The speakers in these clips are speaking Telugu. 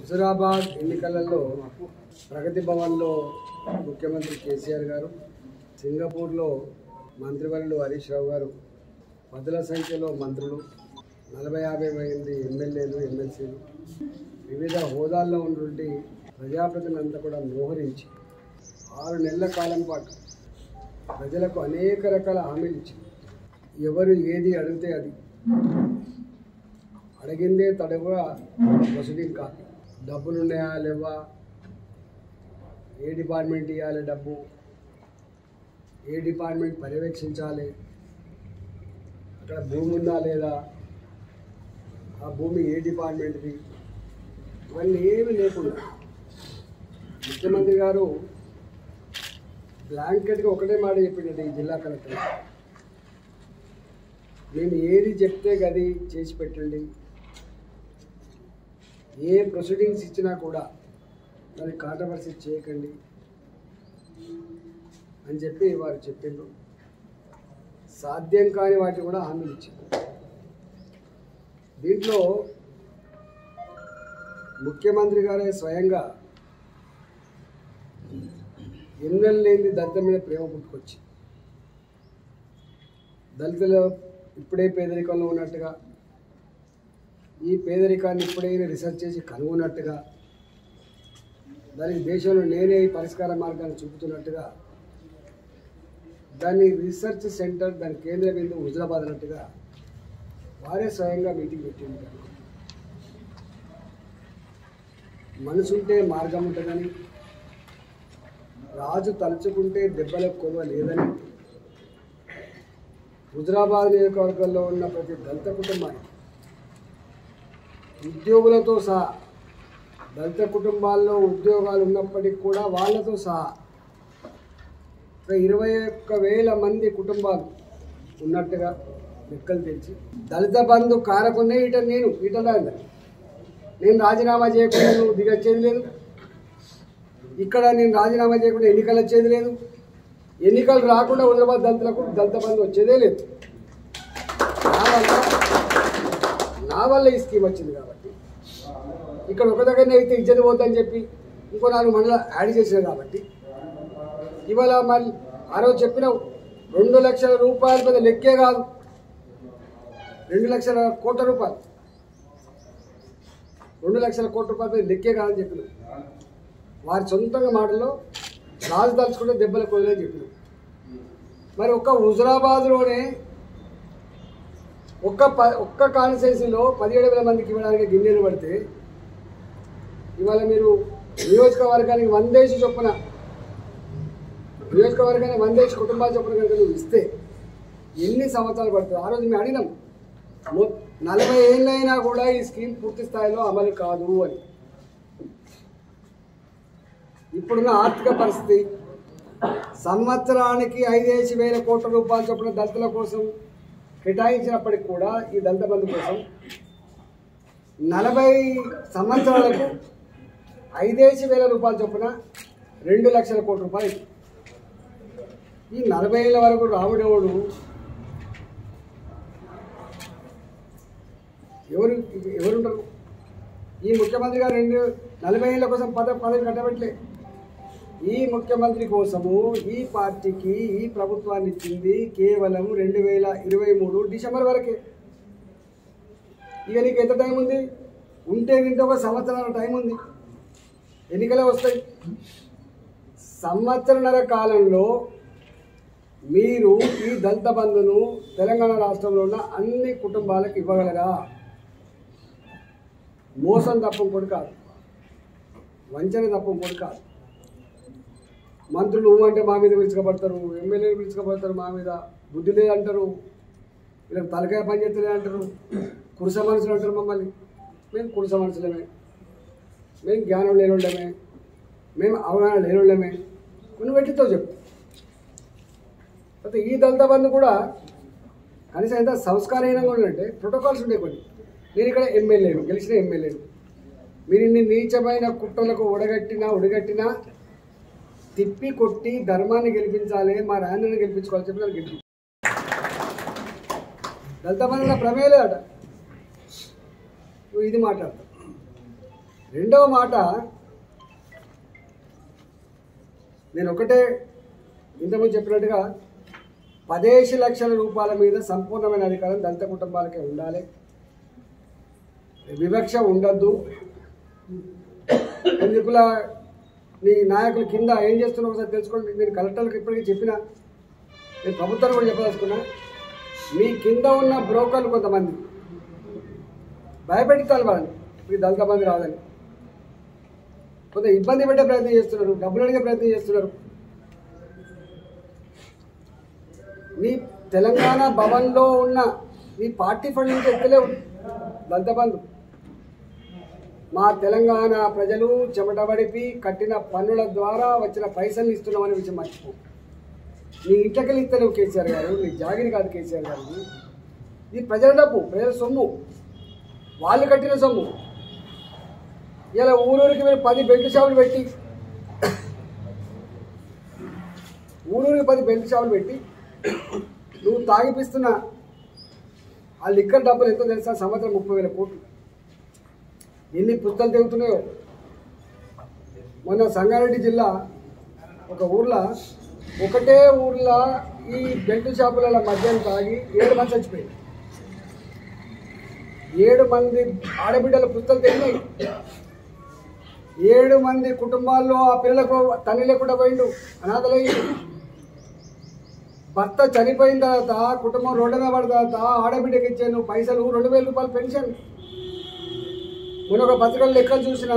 హుజురాబాద్ ఎన్నికలలో ప్రగతి భవన్లో ముఖ్యమంత్రి కేసీఆర్ గారు సింగపూర్లో మంత్రివర్యులు హరీష్ రావు గారు పదుల సంఖ్యలో మంత్రులు నలభై యాభై మంది ఎమ్మెల్యేలు ఎమ్మెల్సీలు వివిధ హోదాల్లో ఉన్నటువంటి ప్రజాప్రతినిధులంతా కూడా మోహరించి ఆరు నెలల కాలం పాటు ప్రజలకు అనేక రకాల హామీలు ఇచ్చింది ఎవరు ఏది అడిగితే అది అడిగిందే తడవ ప్రొసీడింగ్ కాపీ డబ్బులు ఉన్నాయా లేవా ఏ డిపార్ట్మెంట్ ఇవ్వాలి డబ్బు ఏ డిపార్ట్మెంట్ పర్యవేక్షించాలి అక్కడ భూమి ఉందా లేదా ఆ భూమి ఏ డిపార్ట్మెంట్ది ఇవన్నీ ఏమీ లేకుండా ముఖ్యమంత్రి గారు బ్లాంకెట్గా ఒకటే మాట చెప్పిండట ఈ జిల్లా కలెక్టర్ నేను ఏది చెప్తే గది చేసి పెట్టండి ఏ ప్రొసీడింగ్స్ ఇచ్చినా కూడా దాన్ని కాంట్రవర్సీ చేయకండి అని చెప్పి వారు చెప్పిండ్రు సాధ్యం కాని వాటి కూడా హామీలు ఇచ్చారు దీంట్లో ముఖ్యమంత్రి గారే స్వయంగా ఎన్నెల్ లేని దళిత మీద ప్రేమ పుట్టుకొచ్చి దళితులు ఇప్పుడే పేదరికంలో ఉన్నట్టుగా ఈ పేదరికాన్ని ఇప్పుడే రీసెర్చ్ చేసి కనుగొన్నట్టుగా దానికి దేశంలో నేనే ఈ పరిష్కార మార్గాన్ని చూపుతున్నట్టుగా దాన్ని రీసెర్చ్ సెంటర్ దాని కేంద్ర బిందువు హుజరాబాద్ అన్నట్టుగా వారే స్వయంగా మీటింగ్ పెట్టింది మనసుంటే మార్గం ఉంటుందని రాజు తలుచుకుంటే దెబ్బలకు కొలువ లేదని హుజరాబాద్ నియోజకవర్గంలో ఉన్న ప్రతి దళిత కుటుంబానికి ఉద్యోగులతో సహా దళిత కుటుంబాల్లో ఉద్యోగాలు ఉన్నప్పటికీ కూడా వాళ్ళతో సహా ఒక ఇరవై ఒక్క వేల మంది కుటుంబాలు ఉన్నట్టుగా లెక్కలు తెచ్చి దళిత బంధు కారకునే ఇట నేను ఇట నేను రాజీనామా చేయకుండా నువ్వు దిగొచ్చేది లేదు ఇక్కడ నేను రాజీనామా చేయకుండా ఎన్నికలు వచ్చేది లేదు ఎన్నికలు రాకుండా హుజరాబాద్ దళితులకు దళిత బంధు వచ్చేదే లేదు నా వల్ల నా వల్ల ఈ స్కీమ్ వచ్చింది కాబట్టి ఇక్కడ ఒక దగ్గరనే అయితే ఇజ్జత పోద్దని చెప్పి ఇంకో నాలుగు మండల యాడ్ చేసిన కాబట్టి ఇవాళ మళ్ళీ ఆ రోజు చెప్పినావు రెండు లక్షల రూపాయల మీద లెక్కే కాదు రెండు లక్షల కోట్ల రూపాయలు రెండు లక్షల కోట్ల రూపాయల మీద లెక్కే కాదని చెప్పినావు వారి సొంతంగా మాటల్లో రాజు తలుచుకుంటే దెబ్బలు కొయ్యలేని చెప్పినావు మరి ఒక్క హుజరాబాద్లోనే ఒక్క ప ఒక్క కాన్స్టిట్యున్సీలో పదిహేడు వేల మందికి ఇవ్వడానికి గిన్నెలు పడితే ఇవాళ మీరు నియోజకవర్గానికి వందేసి చొప్పున నియోజకవర్గానికి వందేసి కుటుంబాల చొప్పున కనుక నువ్వు ఇస్తే ఎన్ని సంవత్సరాలు పడుతుంది ఆ రోజు మేము అడిగినాం మొ- నలభై ఏళ్ళైనా కూడా ఈ స్కీమ్ పూర్తి స్థాయిలో అమలు కాదు అని ఇప్పుడున్న ఆర్థిక పరిస్థితి సంవత్సరానికి ఐదేసి వేల కోట్ల రూపాయల చొప్పున దళితుల కోసం కేటాయించినప్పటికి కూడా ఈ దళిత బంధు కోసం నలభై సంవత్సరాలకు ఐదేసి వేల రూపాయల చొప్పున రెండు లక్షల కోట్ల రూపాయలు ఈ నలభై ఏళ్ళ వరకు రాముడెవడు ఎవరు ఎవరుంటారు ఈ ముఖ్యమంత్రి గారు రెండు నలభై ఏళ్ళ కోసం పద పదవి కట్టబెట్టలే ఈ ముఖ్యమంత్రి కోసము ఈ పార్టీకి ఈ ప్రభుత్వాన్ని ఇచ్చింది కేవలం రెండు వేల ఇరవై మూడు డిసెంబర్ వరకే ఇక నీకు ఎంత టైం ఉంది ఉంటే వింటే ఒక సంవత్సరాల టైం ఉంది ఎన్నికలే వస్తాయి సంవత్సరన్నర కాలంలో మీరు ఈ దళిత బంధును తెలంగాణ రాష్ట్రంలో ఉన్న అన్ని కుటుంబాలకు ఇవ్వగలరా మోసం తప్పం కూడా కాదు వంచన తప్పం కూడా కాదు మంత్రులు ఊ అంటే మా మీద పిలుచుకోబడతారు ఎమ్మెల్యేలు పిలుచుకోబడతారు మా మీద బుద్ధి లేదంటారు వీళ్ళకి తలకాయ పని చేస్తలే అంటారు కురుస మనుషులు అంటారు మమ్మల్ని మేము కురుస మనుషులమే మేము జ్ఞానం లేనోళ్ళమే మేము అవగాహన లేనోళ్ళమే కొన్ని పెట్టితో చెప్పు అయితే ఈ దళిత బంధు కూడా కనీసం ఎంత సంస్కారహీనంగా ఉండాలంటే ప్రోటోకాల్స్ ఉండే కొన్ని నేను ఇక్కడ ఎమ్మెల్యేను గెలిచిన ఎమ్మెల్యేను మీరు ఇన్ని నీచమైన కుట్రలకు ఉడగట్టినా ఉడగట్టినా తిప్పి కొట్టి ధర్మాన్ని గెలిపించాలి మా రాజధాని గెలిపించుకోవాలి చెప్పి నన్ను గెలిపి దళిత బంధుల ప్రమేయం లేదట నువ్వు ఇది మాట్లాడతావు రెండవ మాట నేను ఒకటే ఇంతకుముందు చెప్పినట్టుగా పదేసి లక్షల రూపాయల మీద సంపూర్ణమైన అధికారం దళిత కుటుంబాలకే ఉండాలి వివక్ష ఉండద్దు ఎందుకుల నీ నాయకుల కింద ఏం చేస్తున్నావు ఒకసారి తెలుసుకోండి నేను కలెక్టర్లకు ఇప్పటికీ చెప్పిన నేను ప్రభుత్వాన్ని కూడా చెప్పదలుచుకున్నా మీ కింద ఉన్న బ్రోకర్లు కొంతమంది భయపెడతారు వాళ్ళని ఈ దళిత మంది రాదని కొంత ఇబ్బంది పెట్టే ప్రయత్నం చేస్తున్నారు డబ్బులు అడిగే ప్రయత్నం చేస్తున్నారు మీ తెలంగాణ భవన్లో ఉన్న మీ పార్టీ ఫండ్ నుంచి ఎత్తలేవు దళిత బంధు మా తెలంగాణ ప్రజలు చెమట పడిపి కట్టిన పన్నుల ద్వారా వచ్చిన పైసలు ఇస్తున్నామనే విషయం మర్చిపో నీ ఇంట్లోకెళ్ళి ఇస్తలేవు కేసీఆర్ గారు నీ జాగిరి కాదు కేసీఆర్ గారు ఇది ప్రజల డబ్బు ప్రజల సొమ్ము వాళ్ళు కట్టిన సొమ్ము ఇలా ఊరూరికి మీరు పది బెల్ట్ షాపులు పెట్టి ఊరూరికి పది బెల్ట్ షాపులు పెట్టి నువ్వు తాగిపిస్తున్న ఆ లిక్కర్ డబ్బులు ఎంతో తెలుసా సంవత్సరం ముప్పై వేల కోట్లు ఎన్ని పుస్తకాలు తెగుతున్నాయో మొన్న సంగారెడ్డి జిల్లా ఒక ఊర్లో ఒకటే ఊర్లో ఈ బెల్ట్ షాపుల మద్యం తాగి ఏడు మంది చచ్చిపోయింది ఏడు మంది ఆడబిడ్డల పుస్తకాలు తెగినాయి ఏడు మంది కుటుంబాల్లో ఆ పిల్లలకు తల్లి లేకుండా పోయిండు అనాథలయ్యిండు భర్త చనిపోయిన తర్వాత కుటుంబం రోడ్డు మీద పడిన తర్వాత ఆడబిడ్డకి ఇచ్చాను పైసలు రెండు వేల రూపాయలు పెన్షన్ ఒక పత్రికలు లెక్కలు చూసిన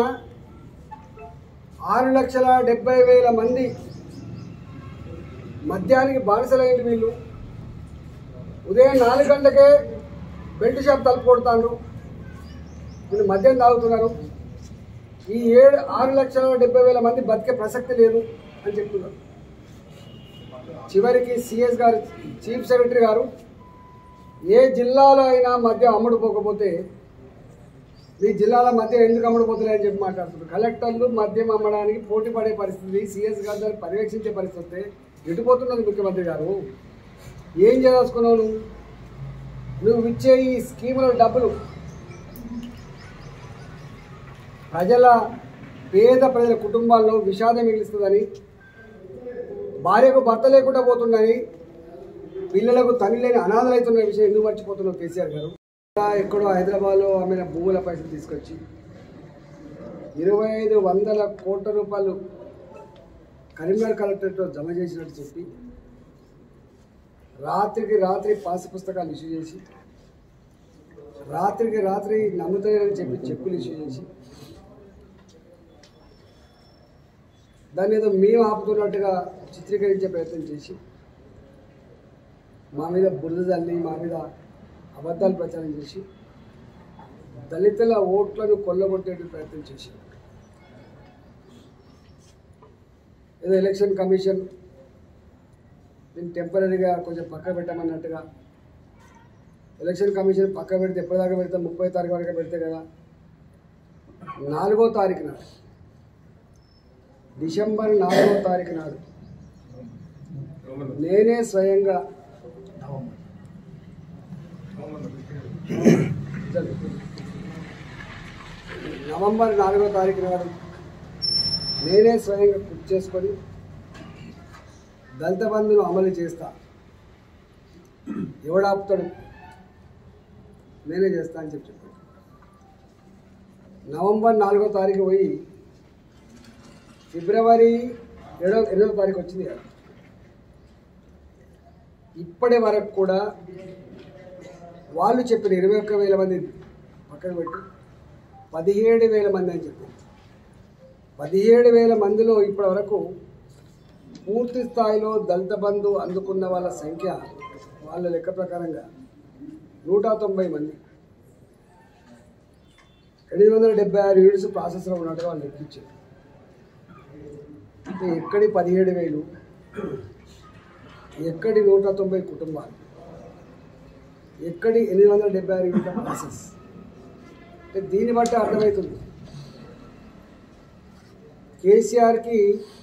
ఆరు లక్షల డెబ్బై వేల మంది మద్యానికి బానిసలైంది వీళ్ళు ఉదయం నాలుగు గంటలకే బెల్ట్ షాప్ తలుపు కొడతాను వీళ్ళు మద్యం తాగుతున్నారు ఈ ఏడు ఆరు లక్షల డెబ్బై వేల మంది బతికే ప్రసక్తి లేదు అని చెప్తున్నారు చివరికి సిఎస్ గారు చీఫ్ సెక్రటరీ గారు ఏ జిల్లాలో అయినా మద్యం అమ్ముడుపోకపోతే మీ జిల్లాల మద్యం ఎందుకు అమ్ముడుపోతున్నాయి అని చెప్పి మాట్లాడుతున్నారు కలెక్టర్లు మద్యం అమ్మడానికి పోటీ పడే పరిస్థితి సిఎస్ గారు దాన్ని పర్యవేక్షించే పరిస్థితి వస్తే ఎటుపోతున్నది ముఖ్యమంత్రి గారు ఏం చేయదలుచుకున్నావు నువ్వు నువ్వు ఇచ్చే ఈ స్కీముల డబ్బులు ప్రజల పేద ప్రజల కుటుంబాల్లో విషాదం మిగిలిస్తుందని భార్యకు భర్త లేకుండా పోతుందని పిల్లలకు తల్లి లేని అనాథలు అవుతున్న విషయం ఎందుకు మర్చిపోతున్నావు కేసీఆర్ గారు ఇంకా ఎక్కడో హైదరాబాద్లో ఆమె భూముల పైసలు తీసుకొచ్చి ఇరవై ఐదు వందల కోట్ల రూపాయలు కరీంనగర్ కలెక్టరేట్లో జమ చేసినట్టు చెప్పి రాత్రికి రాత్రి పాస్ పుస్తకాలు ఇష్యూ చేసి రాత్రికి రాత్రి నమ్ముతాయని చెప్పి చెప్పులు ఇష్యూ చేసి దాన్ని ఏదో మేము ఆపుతున్నట్టుగా చిత్రీకరించే ప్రయత్నం చేసి మా మీద బురద తల్లి మా మీద అబద్ధాలు ప్రచారం చేసి దళితుల ఓట్లను కొల్లగొట్టే ప్రయత్నం చేసి ఏదో ఎలక్షన్ కమిషన్ దీన్ని టెంపరీగా కొంచెం పక్క పెట్టమన్నట్టుగా ఎలక్షన్ కమిషన్ పక్క పెడితే ఎప్పటిదాకా పెడితే ముప్పై తారీఖు వరకు పెడితే కదా నాలుగో తారీఖు నాడు డిసెంబర్ నాలుగో తారీఖు నాడు నేనే స్వయంగా నవంబర్ నాలుగో తారీఖు నాడు నేనే స్వయంగా కృషి చేసుకొని దళిత బంధును అమలు చేస్తా ఎవడాపుతాడు నేనే చేస్తా అని చెప్పి చెప్పాడు నవంబర్ నాలుగో తారీఖు పోయి ఫిబ్రవరి ఏడో ఎనిమిదో తారీఖు వచ్చింది కదా ఇప్పటి వరకు కూడా వాళ్ళు చెప్పిన ఇరవై ఒక్క వేల మంది పక్కన పెట్టి పదిహేడు వేల మంది అని చెప్పారు పదిహేడు వేల మందిలో ఇప్పటి వరకు పూర్తి స్థాయిలో దళిత బంధు అందుకున్న వాళ్ళ సంఖ్య వాళ్ళ లెక్క ప్రకారంగా నూట తొంభై మంది ఎనిమిది వందల డెబ్బై ఆరు యూనిట్స్ ప్రాసెస్లో ఉన్నట్టుగా వాళ్ళు లెక్కించారు అంటే ఎక్కడి పదిహేడు వేలు ఎక్కడి నూట తొంభై కుటుంబాలు ఎక్కడి ఎనిమిది వందల డెబ్బై ఆరు యూనిట్ల ప్రాసెస్ అంటే దీన్ని బట్టి అర్థమవుతుంది కేసీఆర్కి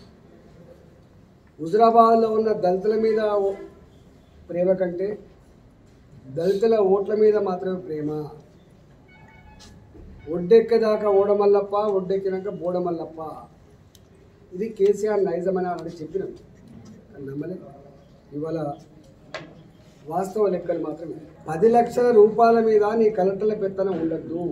హుజరాబాద్లో ఉన్న దళితుల మీద ఓ- ప్రేమ కంటే దళితుల ఓట్ల మీద మాత్రమే ప్రేమ ఒడ్డెక్కేదాకా ఓడమల్లప్ప ఒడ్డెక్కినాక బోడమల్లప్ప ఇది కేసీఆర్ నైజమని అని చెప్పినాం కానీ నమ్మలే ఇవాళ వాస్తవ లెక్కలు మాత్రమే పది లక్షల రూపాయల మీద నీ కలెక్టర్ల పెత్తనం ఉండద్దు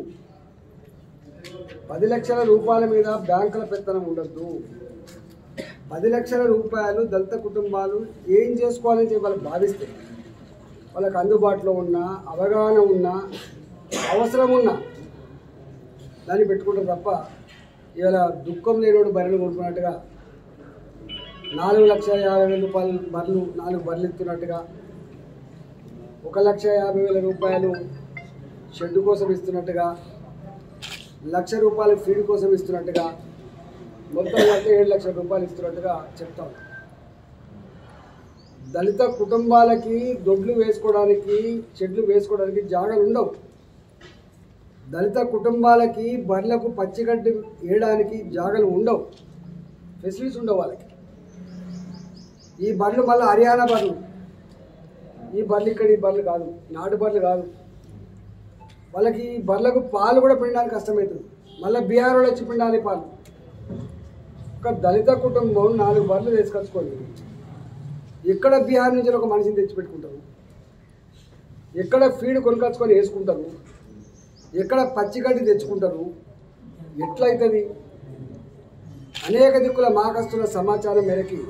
పది లక్షల రూపాయల మీద బ్యాంకుల పెత్తనం ఉండద్దు పది లక్షల రూపాయలు దళిత కుటుంబాలు ఏం చేసుకోవాలని చెప్పి వాళ్ళు భావిస్తే వాళ్ళకి అందుబాటులో ఉన్న అవగాహన ఉన్న అవసరం ఉన్న దాన్ని పెట్టుకుంటారు తప్ప ఇవాళ దుఃఖం లేనివాడు బర్రెలు కొనుక్కున్నట్టుగా నాలుగు లక్షల యాభై వేల రూపాయలు బర్రెలు నాలుగు బర్రెలు ఇస్తున్నట్టుగా ఒక లక్ష యాభై వేల రూపాయలు షెడ్ కోసం ఇస్తున్నట్టుగా లక్ష రూపాయలు ఫీడ్ కోసం ఇస్తున్నట్టుగా మొత్తం అయితే ఏడు లక్షల రూపాయలు ఇస్తున్నట్టుగా చెప్తాం దళిత కుటుంబాలకి దొడ్లు వేసుకోవడానికి చెట్లు వేసుకోవడానికి జాగాలు ఉండవు దళిత కుటుంబాలకి బర్రెలకు పచ్చిగడ్డి వేయడానికి జాగాలు ఉండవు ఫెసిలిటీస్ ఉండవు వాళ్ళకి ఈ బర్రెలు మళ్ళీ హర్యానా బర్రెలు ఈ బర్రెలు ఇక్కడ ఈ బర్రెలు కాదు నాటు బర్రెలు కాదు వాళ్ళకి ఈ బర్రెలకు పాలు కూడా పిండడానికి కష్టమవుతుంది మళ్ళీ బీహార్ వాళ్ళు వచ్చి పిండాలి పాలు ఒక దళిత కుటుంబం నాలుగు బర్రెలు తీసుకొచ్చుకోండి ఎక్కడ బీహార్ నుంచి ఒక మనిషిని తెచ్చిపెట్టుకుంటారు ఎక్కడ ఫీడ్ కొనుకొచ్చుకొని వేసుకుంటారు ఎక్కడ పచ్చిగడ్డి తెచ్చుకుంటారు ఎట్లయితుంది అనేక దిక్కుల మాకస్తున్న సమాచారం మేరకి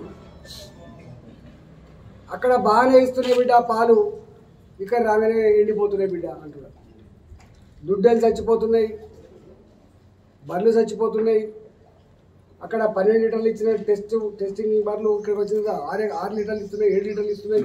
అక్కడ బాగానే ఇస్తున్నాయి బిడ్డ పాలు ఇక్కడ రాగానే ఎండిపోతున్నాయి బిడ్డ అంటున్నారు దుడ్డలు చచ్చిపోతున్నాయి బర్రెలు చచ్చిపోతున్నాయి అక్కడ పన్నెండు లీటర్లు ఇచ్చిన టెస్ట్ టెస్టింగ్ బర్రెలు ఇక్కడికి వచ్చిన ఆరు ఆరు లీటర్లు ఇస్తున్నాయి ఏడు లీటర్లు ఇస్తున్నాయి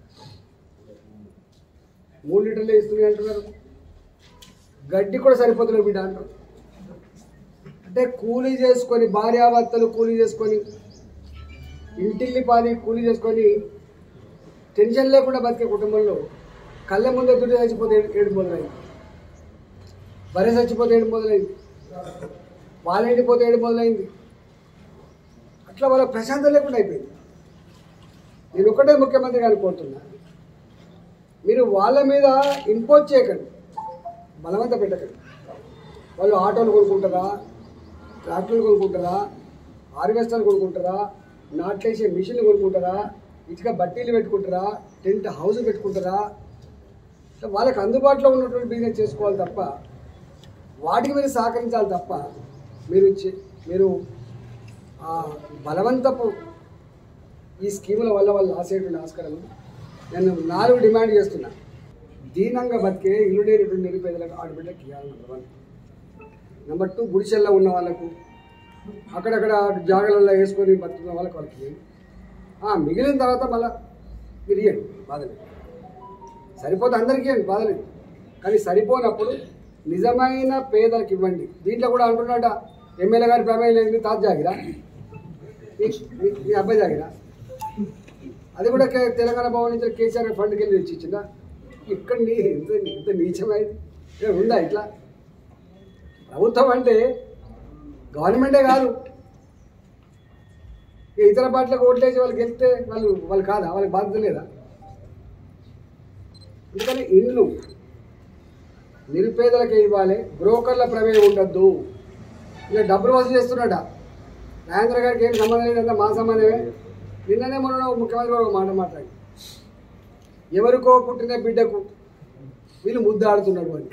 మూడు లీటర్లే ఇస్తున్నాయి అంటున్నారు గడ్డి కూడా సరిపోతున్నాయి బిడ్డ అంటారు అంటే కూలీ చేసుకొని భార్యాభర్తలు కూలీ చేసుకొని ఇంటిల్లి పాది కూలీ చేసుకొని టెన్షన్ లేకుండా బతికే కుటుంబంలో కళ్ళ ముందే దుడ్డు చచ్చిపోతే ఏడు- ఏడు మొదలైంది బర్రె చచ్చిపోతే ఏడు మొదలైంది పాలు ఎండిపోతే ఏడు మొదలైంది అట్లా వాళ్ళ ప్రశాంతం లేకుండా అయిపోయింది నేను ఒకటే ముఖ్యమంత్రి గారిని కోరుతున్నా మీరు వాళ్ళ మీద ఇంపోజ్ చేయకండి బలవంత పెట్టకండి వాళ్ళు ఆటోలు కొనుక్కుంటారా ట్రాక్టర్లు కొనుక్కుంటారా హార్వెస్టర్లు కొనుక్కుంటారా నాట్లేసే మిషన్లు కొనుక్కుంటారా ఇటుక బట్టీలు పెట్టుకుంటారా టెంట్ హౌస్ పెట్టుకుంటారా ఇట్లా వాళ్ళకి అందుబాటులో ఉన్నటువంటి బిజినెస్ చేసుకోవాలి తప్ప వాటికి మీరు సహకరించాలి తప్ప మీరు చే- మీరు ఆ బలవంతపు ఈ స్కీముల వల్ల వాళ్ళు ఆసేటువంటి ఆస్కారం ఉంది. నేను నాలుగు డిమాండ్ చేస్తున్నా దీనంగా బతికే ఇల్లు లేనటువంటి నిరుపేదలకు ఆడబిడ్డకి ఇవ్వాలి నెంబర్ వన్ నెంబర్ టూ గుడిసెల్లో ఉన్న వాళ్ళకు అక్కడక్కడ జాగలలో వేసుకొని బతుకున్న వాళ్ళకి వాళ్ళకి ఇవ్వండి ఆ, మిగిలిన తర్వాత మళ్ళీ మీరు ఇవ్వండి బాధలేదు సరిపోతే అందరికీ ఇవ్వండి బాధలేదు కానీ సరిపోనప్పుడు నిజమైన పేదలకు ఇవ్వండి దీంట్లో కూడా అంటున్నాడ ఎమ్మెల్యే గారి ప్రమేయం లేదు మీ తాత జాగిరా మీ- మీ- మీ అబ్బాయి జాగిరా అది కూడా కే- తెలంగాణ భవన్ నుంచి కేసీఆర్ ఫండ్కి వెళ్ళి తెచ్చి ఇచ్చిందా ఇక్కడ నీ ఇంత ఇంత నీచమైంది ఏ ఉందా ఇట్లా ప్రభుత్వం అంటే గవర్నమెంటే కాదు ఈ ఇతర పార్టీలకు ఓట్లేసి వాళ్ళు గెలిస్తే వాళ్ళు వాళ్ళు కాదా వాళ్ళకి బాధ్యత లేదా అందుకని ఇండ్లు నిరుపేదలకే ఇవ్వాలి బ్రోకర్ల ప్రమేయం ఉండద్దు ఇక డబ్బులు వసూలు చేస్తున్నాడ రాజేంద్ర గారికి ఏం సంబంధం లేదంటే మా సంబంధమే నిన్ననే మొన్న ఒక ముఖ్యమంత్రి గారు ఒక మాట మాట్లాడి ఎవరికో పుట్టిన బిడ్డకు వీళ్ళు ముద్దాడుతున్నాడు అని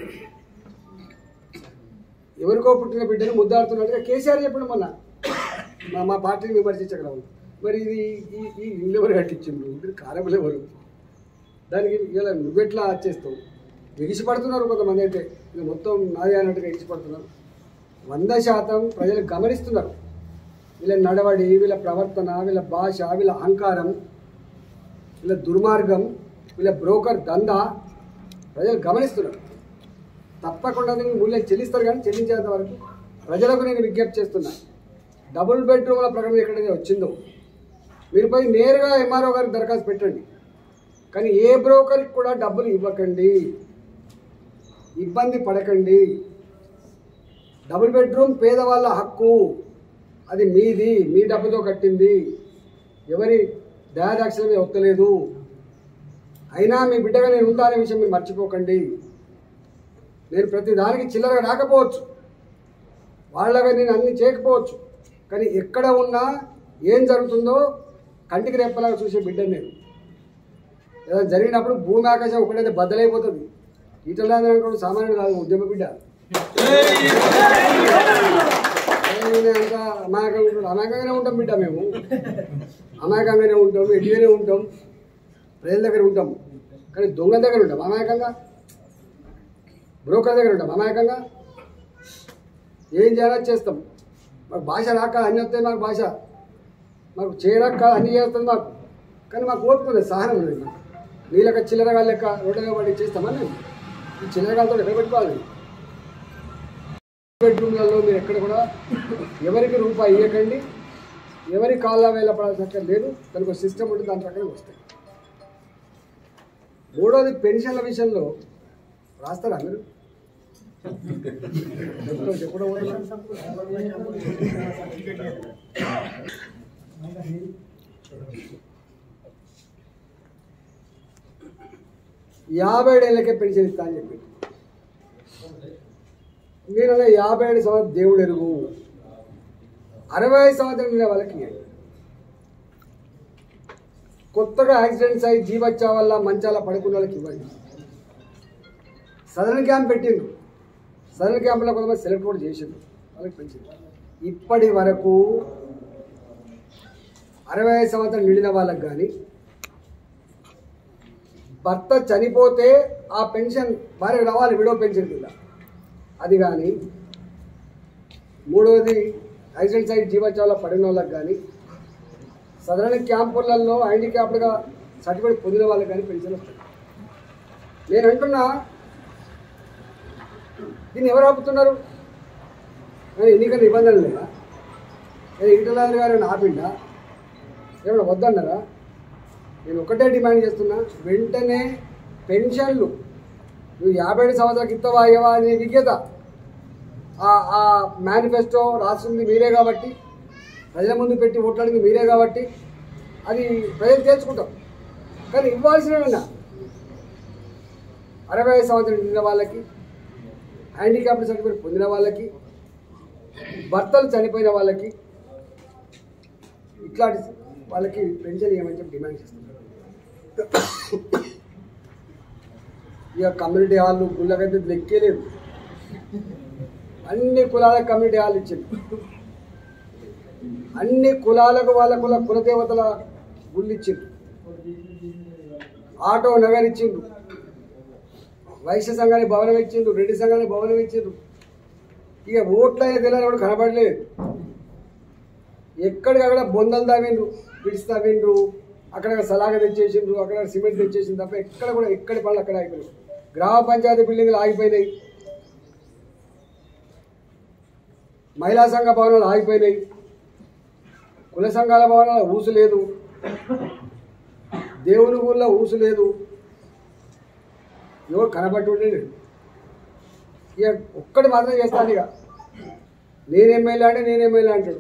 ఎవరికో పుట్టిన బిడ్డను ముద్దాడుతున్నట్టుగా కేసీఆర్ చెప్పండి మొన్న మా మా పార్టీని విమర్శించగల మరి ఇది ఈ ఈ ఇల్లు ఎవరు కట్టించిండ్రు ఇది కారములు ఎవరు దానికి ఇలా నువ్వెట్లా చేస్తావు ఎగిసిపడుతున్నారు కొంతమంది అయితే ఇది మొత్తం నాదే అన్నట్టుగా ఎగిసిపడుతున్నారు వంద శాతం ప్రజలు గమనిస్తున్నారు వీళ్ళ నడవడి వీళ్ళ ప్రవర్తన వీళ్ళ భాష వీళ్ళ అహంకారం వీళ్ళ దుర్మార్గం వీళ్ళ బ్రోకర్ దందా ప్రజలు గమనిస్తున్నారు తప్పకుండా దీనికి మూల్యం చెల్లిస్తారు కానీ చెల్లించేంత వరకు ప్రజలకు నేను విజ్ఞప్తి చేస్తున్నా డబుల్ బెడ్రూమ్ల ప్రకటన ఎక్కడైతే వచ్చిందో మీరు పోయి నేరుగా ఎంఆర్ఓ గారికి దరఖాస్తు పెట్టండి కానీ ఏ బ్రోకర్కి కూడా డబ్బులు ఇవ్వకండి ఇబ్బంది పడకండి డబుల్ బెడ్రూమ్ పేదవాళ్ళ హక్కు అది మీది మీ డబ్బుతో కట్టింది ఎవరి దయాదాక్షిణ మీద ఒత్తలేదు అయినా మీ బిడ్డగా నేను ఉంటానే విషయం మీరు మర్చిపోకండి నేను ప్రతి దానికి చిల్లరగా రాకపోవచ్చు వాళ్ళగా నేను అన్ని చేయకపోవచ్చు కానీ ఎక్కడ ఉన్నా ఏం జరుగుతుందో కంటికి రెప్పలాగా చూసే బిడ్డను నేను ఏదైనా జరిగినప్పుడు భూమి ఆకాశం ఒకటైతే బద్దలైపోతుంది ఈటలాంధ్ర అంటే సామాన్యుడు కాదు ఉద్యమ బిడ్డ నేను అంత అమాయకంగా ఉంటాడు అమాయకంగానే ఉంటాం బిడ్డ మేము అమాయకంగానే ఉంటాం ఎడ్డిగానే ఉంటాం ప్రజల దగ్గర ఉంటాం కానీ దొంగ దగ్గర ఉంటాం అమాయకంగా బ్రోకర్ దగ్గర ఉంటాం అమాయకంగా ఏం చేయాలో చేస్తాం మాకు భాష రాక అన్ని వస్తాయి మాకు భాష మాకు చేయరాక అన్ని చేస్తుంది మాకు కానీ మాకు ఓపిక ఉంది సహనం ఉంది మాకు నీళ్ళక చిల్లరగా లెక్క రోడ్డు పడి చేస్తామని మేము ఈ చిల్లరగాలతో ఎక్కడ పెట్టుకోవాలి బెడ్రూమ్లలో మీరు ఎక్కడ కూడా ఎవరికి రూపాయి ఇవ్వకండి ఎవరి కాళ్ళ వేల పడాల్సిన లేదు దానికి ఒక సిస్టమ్ ఉంటుంది దాని ప్రకారం వస్తాయి మూడోది పెన్షన్ల విషయంలో రాస్తారా మీరు చెప్తారు, చెప్పడం వల్ల. యాభై ఏళ్ళకే పెన్షన్ ఇస్తా అని చెప్పి మీరు అలా యాభై ఏడు సంవత్సరం దేవుడు ఎరుగు అరవై ఐదు సంవత్సరం ఉండే వాళ్ళకి ఇవ్వండి. కొత్తగా యాక్సిడెంట్స్ అయ్యి జీవచ్చా వల్ల మంచాల పడుకున్న వాళ్ళకి ఇవ్వండి సదరన్ క్యాంప్ పెట్టిండ్రు సదరన్ క్యాంప్లో కొంతమంది సెలెక్ట్ కూడా చేసిండ్రు వాళ్ళకి పెంచింది ఇప్పటి వరకు అరవై ఐదు సంవత్సరం నిండిన వాళ్ళకి కానీ భర్త చనిపోతే ఆ పెన్షన్ భార్యకు రావాలి విడో పెన్షన్ కింద అది కానీ మూడవది యాక్సిడెంట్ సైడ్ జీవచాల పడిన వాళ్ళకి కానీ సదరణ క్యాంపులలో హ్యాండిక్యాప్డ్గా సర్టిఫికేట్ పొందిన వాళ్ళకి కానీ పెన్షన్ వస్తుంది నేను అంటున్నా దీన్ని ఎవరు ఆపుతున్నారు కానీ ఎన్నికల నిబంధనలు లేదా నేను ఈటలాది గారు ఆపిండా ఏమైనా వద్దన్నారా నేను ఒకటే డిమాండ్ చేస్తున్నా వెంటనే పెన్షన్లు నువ్వు యాభై ఏడు సంవత్సరాలకు ఇస్తావా అయ్యవా అనే విజ్ఞత ఆ- ఆ మేనిఫెస్టో రాసింది మీరే కాబట్టి ప్రజల ముందు పెట్టి ఓట్లాడింది మీరే కాబట్టి అది ప్రజలు తేల్చుకుంటాం కానీ ఇవ్వాల్సినవన్నా అరవై ఐదు సంవత్సరం నిండిన వాళ్ళకి హ్యాండిక్యాప్డ్ సర్టిఫికేట్ పొందిన వాళ్ళకి భర్తలు చనిపోయిన వాళ్ళకి ఇట్లాంటి వాళ్ళకి పెన్షన్ ఇవ్వమని చెప్పి డిమాండ్ చేస్తున్నారు ఇక కమ్యూనిటీ హాల్ గుళ్ళకైతే లెక్కే లేదు అన్ని కులాలకు కమ్యూనిటీ హాల్ ఇచ్చింది అన్ని కులాలకు వాళ్ళ కుల కులదేవతల గుళ్ళు ఇచ్చిండ్రు ఆటో నగర్ ఇచ్చిండ్రు వైశ్య సంఘానికి భవనం ఇచ్చిండ్రు రెడ్డి సంఘానికి భవనం ఇచ్చిండ్రు ఇక ఓట్ల తెలియని కూడా కనబడలేదు ఎక్కడికక్కడ బొందలు తవ్విండ్రు పిడిచి తవ్విండ్రు అక్కడ సలాగ తెచ్చేసిండ్రు అక్కడ సిమెంట్ తెచ్చేసింది తప్ప ఎక్కడ కూడా ఎక్కడి పనులు అక్కడ ఆగిపోయినాయి గ్రామ పంచాయతీ బిల్డింగ్లు ఆగిపోయినాయి మహిళా సంఘ భవనాలు ఆగిపోయినాయి కుల సంఘాల భవనాల ఊసు లేదు దేవుని ఊళ్ళో ఊసు లేదు ఎవరు కనబట్టి లేదు ఇక ఒక్కటి మాత్రం చేస్తాను ఇక నేను ఎమ్మెల్యే అంటే నేను ఎమ్మెల్యే అంటాడు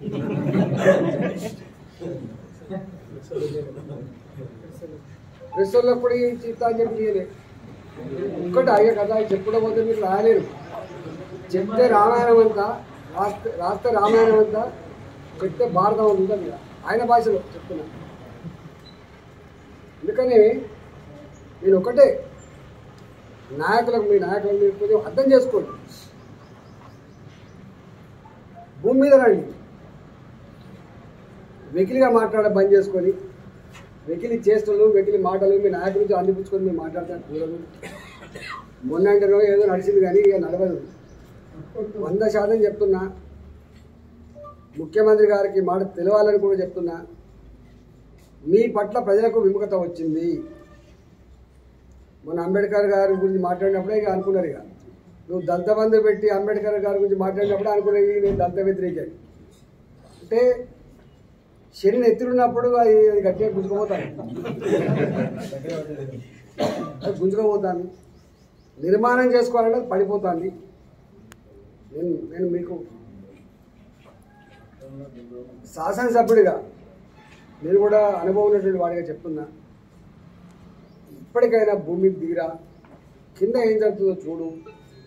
ప్రెస్సుల్లో కూడా చిత్తా అని చెప్పి చేయలే ఒక్కటి అయ్యే కదా చెప్పడం పోతే మీరు రాయలేరు చెప్తే రామాయణం అంతా రాస్తే రాస్తే రామాయణం అంతా చెప్తే భారతం అంత ఉంటుంది ఇక. ఆయన భాషలో చెప్తున్నా అందుకని నేను ఒకటే నాయకులకు మీ నాయకులకు మీరు కొంచెం అర్థం చేసుకోండి భూమి మీద రండి వెకిలిగా మాట్లాడ బంద్ చేసుకొని వెకిలి చేష్టలు వెకిలి మాటలు మీ నాయకుల నుంచి అందిపుచ్చుకొని మీరు మాట్లాడతాను కూడదు మొన్న అంటే ఏదో నడిచింది కానీ ఇక నడవదు వంద శాతం చెప్తున్నా ముఖ్యమంత్రి గారికి మాట తెలవాలని కూడా చెప్తున్నా మీ పట్ల ప్రజలకు విముఖత వచ్చింది మన అంబేద్కర్ గారి గురించి మాట్లాడినప్పుడే ఇక అనుకున్నారు ఇక నువ్వు దళిత బంధు పెట్టి అంబేద్కర్ గారి గురించి మాట్లాడినప్పుడే అనుకునేది నేను దళిత వ్యతిరేక అంటే శరీరం ఎత్తున్నప్పుడు అది అది గట్టిగా గుంజుకుపోతాను అది గుంజుకుపోతాను నిర్మాణం చేసుకోవాలంటే అది పడిపోతుంది నేను నేను మీకు శాసనసభ్యుడిగా నేను కూడా అనుభవం ఉన్నటువంటి వాడిగా చెప్తున్నా ఇప్పటికైనా భూమి దిగిరా కింద ఏం జరుగుతుందో చూడు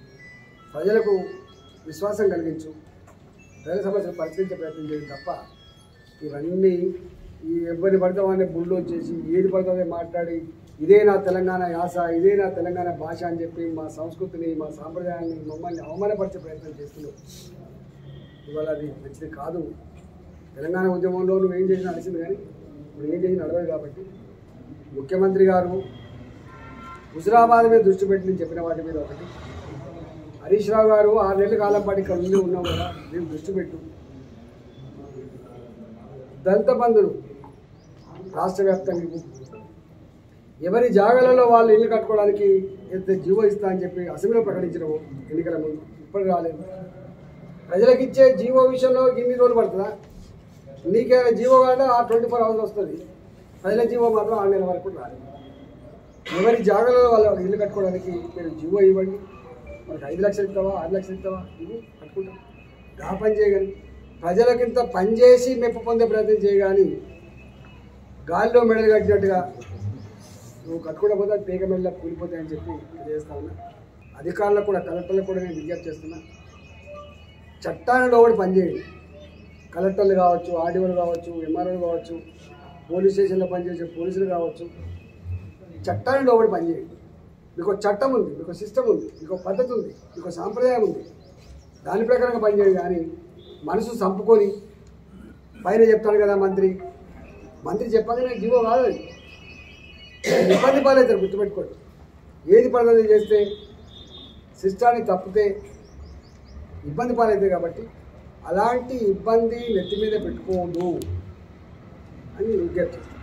ప్రజలకు విశ్వాసం కలిగించు ప్రజల సమస్యలు పరిష్కరించే ప్రయత్నం చేయడం తప్ప ఇవన్నీ ఈ ఎవరిని పడితే వాడిని బుల్లో చేసి ఏది పడితే అదే మాట్లాడి ఇదే నా తెలంగాణ యాస ఇదే నా తెలంగాణ భాష అని చెప్పి మా సంస్కృతిని మా సాంప్రదాయాన్ని మమ్మల్ని అవమానపరిచే ప్రయత్నం చేస్తున్నావు ఇవాళ అది మంచిది కాదు తెలంగాణ ఉద్యమంలో నువ్వు ఏం చేసినా నడిచింది కానీ ఇప్పుడు ఏం చేసి నడవదు కాబట్టి ముఖ్యమంత్రి గారు హుజరాబాద్ మీద దృష్టి పెట్టి నేను చెప్పిన వాటి మీద ఒకటి హరీష్ రావు గారు ఆరు నెలల కాలం పాటు ఇక్కడ ఉండి ఉన్నాం కదా నేను దృష్టి పెట్టు దళిత బంధులు రాష్ట్ర వ్యాప్తంగా ఇవ్వు. ఎవరి జాగాలలో వాళ్ళు ఇల్లు కట్టుకోవడానికి ఎంత జీవో ఇస్తా అని చెప్పి అసెంబ్లీలో ప్రకటించడము ఎన్నికల ముందు ఇప్పటికి రాలేదు ప్రజలకు ఇచ్చే జీవో విషయంలో ఇన్ని రోజులు పడుతుందా నీకే జీవో కావాలంటే ఆ ట్వంటీ ఫోర్ అవర్స్ వస్తుంది ప్రజల జీవో మాత్రం ఆరు నెలల వరకు రాలేదు ఎవరి జాగాలలో వాళ్ళ ఇల్లు కట్టుకోవడానికి మీరు జీవో ఇవ్వండి మనకి ఐదు లక్షలు ఇస్తావా ఆరు లక్షలు ఇస్తావా ఇవి కట్టుకుంటాం గా పని చేయగలి ప్రజలకింత పని చేసి మెప్పు పొందే ప్రయత్నం చేయగాని గాలిలో మెడలు కట్టినట్టుగా నువ్వు కట్టుకోకపోతే అది పేక మెడలో కూలిపోతాయని చెప్పి చేస్తా ఉన్నా అధికారులకు కూడా కలెక్టర్లకు కూడా నేను విజ్ఞప్తి చేస్తున్నా చట్టాన్ని లోబడి పనిచేయండి కలెక్టర్లు కావచ్చు ఆర్డీఓలు కావచ్చు ఎంఆర్ఓలు కావచ్చు పోలీస్ స్టేషన్లో పనిచేసే పోలీసులు కావచ్చు చట్టాన్ని లోబడి పనిచేయండి మీకు ఒక చట్టం ఉంది మీకు ఒక సిస్టమ్ ఉంది మీకు ఒక పద్ధతి ఉంది మీకు ఒక సాంప్రదాయం ఉంది దాని ప్రకారంగా పనిచేయండి కానీ మనసు చంపుకొని పైన చెప్తాను కదా మంత్రి మంత్రి చెప్పాక నాకు జీవో కాదు అది. ఇబ్బంది పాలవుతారు గుర్తుపెట్టుకోండి ఏది పద్ధతి చేస్తే సిస్టాన్ని తప్పితే ఇబ్బంది పాలవుతాయి కాబట్టి అలాంటి ఇబ్బంది నెత్తి మీద పెట్టుకోవద్దు అని నేను విజ్ఞప్తి చేస్తాను